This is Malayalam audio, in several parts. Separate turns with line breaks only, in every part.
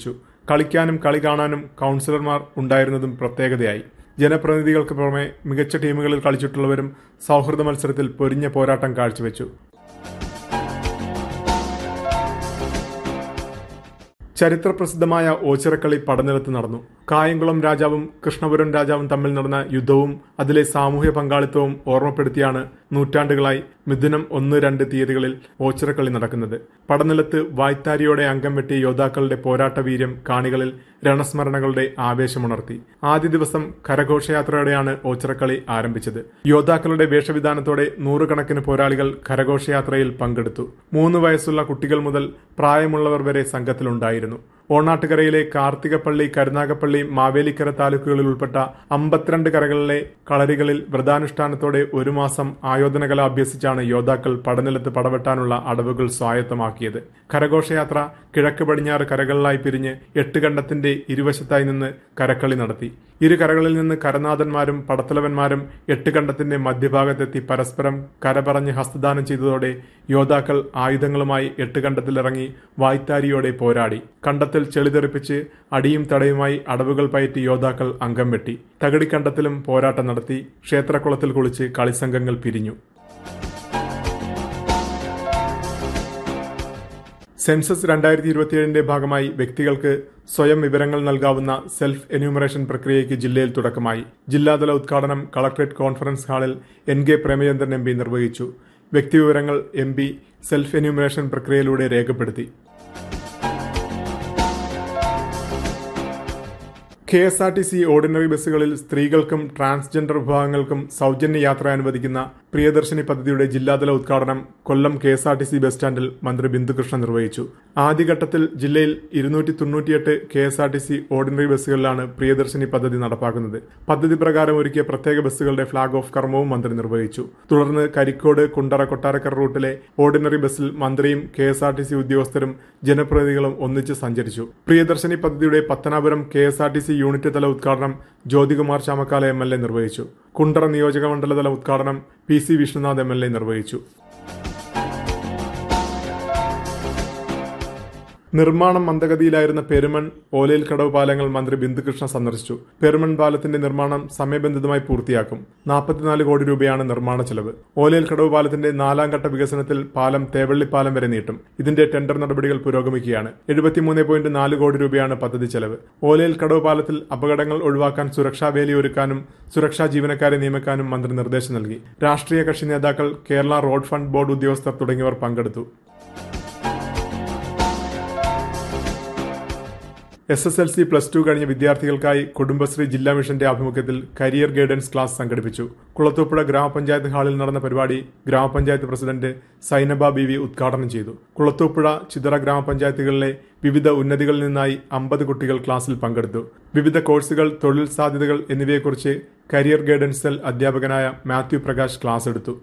ലഭിച്ചു കളിക്കാനും കളി കാണാനും കൗൺസിലർമാർ ഉണ്ടായിരുന്നതും പ്രത്യേകതയായി ജനപ്രതിനിധികൾക്ക് പുറമെ മികച്ച ടീമുകളിൽ കളിച്ചിട്ടുള്ളവരും സൗഹൃദ മത്സരത്തിൽ പൊരിഞ്ഞ പോരാട്ടം കാഴ്ചവെച്ചു ചരിത്രപ്രസിദ്ധമായ ഓച്ചിറക്കളി പടനിലത്ത് നടന്നു കായംകുളം രാജാവും കൃഷ്ണപുരം രാജാവും തമ്മിൽ നടന്ന യുദ്ധവും അതിലെ സാമൂഹ്യ പങ്കാളിത്തവും ഓർമ്മപ്പെടുത്തിയാണ് നൂറ്റാണ്ടുകളായി മിഥുനം ഒന്ന് രണ്ട് തീയതികളിൽ ഓച്ചിറക്കളി നടക്കുന്നത് പടനിലത്ത് വായ്ത്താരിയോടെ അംഗം വെട്ടിയ യോദ്ധാക്കളുടെ പോരാട്ട വീര്യം കാണികളിൽ രണസ്മരണകളുടെ ആവേശമുണർത്തി ആദ്യ ദിവസം കരഘോഷയാത്രയോടെയാണ് ഓച്ചിറക്കളി ആരംഭിച്ചത് യോദ്ധാക്കളുടെ വേഷവിധാനത്തോടെ നൂറുകണക്കിന് പോരാളികൾ കരഘോഷയാത്രയിൽ പങ്കെടുത്തു മൂന്ന് വയസ്സുള്ള കുട്ടികൾ മുതൽ പ്രായമുള്ളവർ വരെ സംഘത്തിലുണ്ടായിരുന്നു ഓണാട്ടുകരയിലെ കാർത്തികപ്പള്ളി കരുനാഗപ്പള്ളി മാവേലിക്കര താലൂക്കുകളിൽ ഉൾപ്പെട്ട അമ്പത്തിരണ്ട് കരകളിലെ കളരികളിൽ വ്രതാനുഷ്ഠാനത്തോടെ ഒരു മാസം ആയോധനകല അഭ്യസിച്ചാണ് യോദ്ധാക്കൾ പടനിലത്ത് പടവെട്ടാനുള്ള അടവുകൾ സ്വായത്തമാക്കിയത് കരഘോഷയാത്ര കിഴക്ക് പടിഞ്ഞാറ് കരകളിലായി പിരിഞ്ഞ് എട്ട് കണ്ടത്തിന്റെ ഇരുവശത്തായി നിന്ന് കരക്കളി നടത്തി ഇരു കരകളിൽ നിന്ന് കരനാഥന്മാരും പടത്തലവന്മാരും എട്ട് കണ്ടത്തിന്റെ മധ്യഭാഗത്തെത്തി പരസ്പരം കരപറഞ്ഞ് ഹസ്തദാനം ചെയ്തതോടെ യോദ്ധാക്കൾ ആയുധങ്ങളുമായി എട്ട് കണ്ടത്തിലിറങ്ങി വായ്ത്താരിയോടെ പോരാടി കണ്ടത്തിൽ ചെളിതെറിപ്പിച്ച് അടിയും തടയുമായി അടവുകൾ പയറ്റി യോദ്ധാക്കൾ അംഗം വെട്ടി തകടിക്കണ്ടത്തിലും പോരാട്ടം നടത്തി ക്ഷേത്രക്കുളത്തിൽ കുളിച്ച് കളിസംഘങ്ങൾ പിരിഞ്ഞു സെൻസസ് രണ്ടായിരത്തി ഇരുപത്തിയേഴിന്റെ ഭാഗമായി വ്യക്തികൾക്ക് സ്വയം വിവരങ്ങൾ നൽകാവുന്ന സെൽഫ് എന്യൂമറേഷൻ പ്രക്രിയയ്ക്ക് ജില്ലയിൽ തുടക്കമായി ജില്ലാതല ഉദ്ഘാടനം കളക്ടറേറ്റ് കോൺഫറൻസ് ഹാളിൽ N K Premachandran M P നിർവഹിച്ചു വ്യക്തിവിവരങ്ങൾ എം പി സെൽഫ് എന്യൂമറേഷൻ പ്രക്രിയയിലൂടെ രേഖപ്പെടുത്തി K S R T C ordinary ബസ്സുകളിൽ സ്ത്രീകൾക്കും ട്രാൻസ്ജെൻഡർ വിഭാഗങ്ങൾക്കും സൗജന്യ യാത്ര അനുവദിക്കുന്ന പ്രിയദർശിനി പദ്ധതിയുടെ ജില്ലാതല ഉദ്ഘാടനം Kollam K S R T C bus സ്റ്റാൻഡിൽ മന്ത്രി ബിന്ദുകൃഷ്ണൻ നിർവഹിച്ചു ആദ്യഘട്ടത്തിൽ ജില്ലയിൽ ഇരുന്നൂറ്റി തൊണ്ണൂറ്റിയെട്ട് K S R T C ordinary ബസ്സുകളിലാണ് പ്രിയദർശിനി പദ്ധതി നടപ്പാക്കുന്നത് പദ്ധതി പ്രകാരം ഒരുക്കിയ പ്രത്യേക ബസ്സുകളുടെ ഫ്ളാഗ് ഓഫ് കർമ്മവും മന്ത്രി നിർവഹിച്ചു തുടർന്ന് കരിക്കോട് കുണ്ടറ കൊട്ടാരക്കര റൂട്ടിലെ ഓർഡിനറി ബസ്സിൽ മന്ത്രിയും K S R T C ഉദ്യോഗസ്ഥരും ജനപ്രതിനിധികളും ഒന്നിച്ച് സഞ്ചരിച്ചു പ്രിയദർശിനി പദ്ധതിയുടെ Pathanapuram K S R T C unit തല ഉദ്ഘാടനം Jyothikumar Chamakkala M L A നിർവഹിച്ചു കുണ്ടറ നിയോജക മണ്ഡലതല ഉദ്ഘാടനം P C Vishnunath M L A നിർവഹിച്ചു നിർമ്മാണം മന്ദഗതിയിലായിരുന്ന പെരുമൺ ഓലയിൽ കടവ് പാലങ്ങൾ മന്ത്രി ബിന്ദുകൃഷ്ണ സന്ദർശിച്ചു പെരുമൺ പാലത്തിന്റെ നിർമ്മാണം സമയബന്ധിതമായി പൂർത്തിയാക്കും നാൽപ്പത്തിനാല് കോടി രൂപയാണ് നിർമ്മാണ ചെലവ് ഓലയിൽ കടവ് പാലത്തിന്റെ നാലാം ഘട്ട വികസനത്തിൽ പാലം തേവള്ളിപ്പാലം വരെ നീട്ടും ഇതിന്റെ ടെൻഡർ നടപടികൾ പുരോഗമിക്കുകയാണ് എഴുപത്തിമൂന്ന് പോയിന്റ് നാല് കോടി രൂപയാണ് പദ്ധതി ചെലവ് ഓലയിൽ കടവ് പാലത്തിൽ അപകടങ്ങൾ ഒഴിവാക്കാൻ സുരക്ഷാ വേലി ഒരുക്കാനും സുരക്ഷാ ജീവനക്കാരെ നിയമിക്കാനും മന്ത്രി നിർദ്ദേശം നൽകി രാഷ്ട്രീയ കക്ഷി നേതാക്കൾ കേരള റോഡ് ഫണ്ട് ബോർഡ് ഉദ്യോഗസ്ഥർ തുടങ്ങിയവർ പങ്കെടുത്തു S S L C plus two കഴിഞ്ഞ വിദ്യാർത്ഥികൾക്കായി കുടുംബശ്രീ ജില്ലാ മിഷന്റെ ആഭിമുഖ്യത്തിൽ കരിയർ ഗൈഡൻസ് ക്ലാസ് സംഘടിപ്പിച്ചു കുളത്തൂപ്പുഴ ഗ്രാമപഞ്ചായത്ത് ഹാളിൽ നടന്ന പരിപാടി ഗ്രാമപഞ്ചായത്ത് പ്രസിഡന്റ് സൈനബ ബി വി ഉദ്ഘാടനം ചെയ്തു കുളത്തൂപ്പുഴ ചിതറ ഗ്രാമപഞ്ചായത്തുകളിലെ വിവിധ ഉന്നതികളിൽ നിന്നായി അമ്പത് കുട്ടികൾ ക്ലാസ്സിൽ പങ്കെടുത്തു വിവിധ കോഴ്സുകൾ തൊഴിൽ സാധ്യതകൾ എന്നിവയെക്കുറിച്ച് കരിയർ ഗൈഡൻസ് സെൽ അധ്യാപകനായ മാത്യു പ്രകാശ് ക്ലാസ് എടുത്തു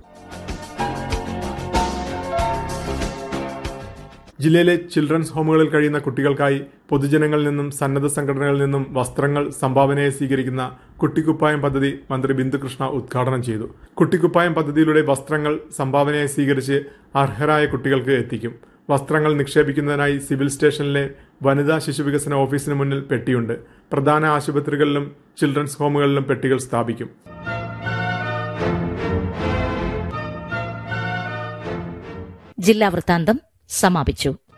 ജില്ലയിലെ ചിൽഡ്രൻസ് ഹോമുകളിൽ കഴിയുന്ന കുട്ടികൾക്കായി പൊതുജനങ്ങളിൽ നിന്നും സന്നദ്ധ സംഘടനകളിൽ നിന്നും വസ്ത്രങ്ങൾ സംഭാവനയായി സ്വീകരിക്കുന്ന കുട്ടിക്കുപ്പായം പദ്ധതി മന്ത്രി ബിന്ദുകൃഷ്ണ ഉദ്ഘാടനം ചെയ്തു കുട്ടിക്കുപ്പായം പദ്ധതിയിലൂടെ വസ്ത്രങ്ങൾ സംഭാവനയായി സ്വീകരിച്ച് അർഹരായ കുട്ടികൾക്ക് എത്തിക്കും വസ്ത്രങ്ങൾ നിക്ഷേപിക്കുന്നതിനായി സിവിൽ സ്റ്റേഷനിലെ വനിതാ ശിശുവികസന ഓഫീസിന് മുന്നിൽ പെട്ടിയുണ്ട് പ്രധാന ആശുപത്രികളിലും ചിൽഡ്രൻസ് ഹോമുകളിലും പെട്ടികൾ സ്ഥാപിക്കും
ജില്ലാ വൃത്താന്തം സമാപിച്ചു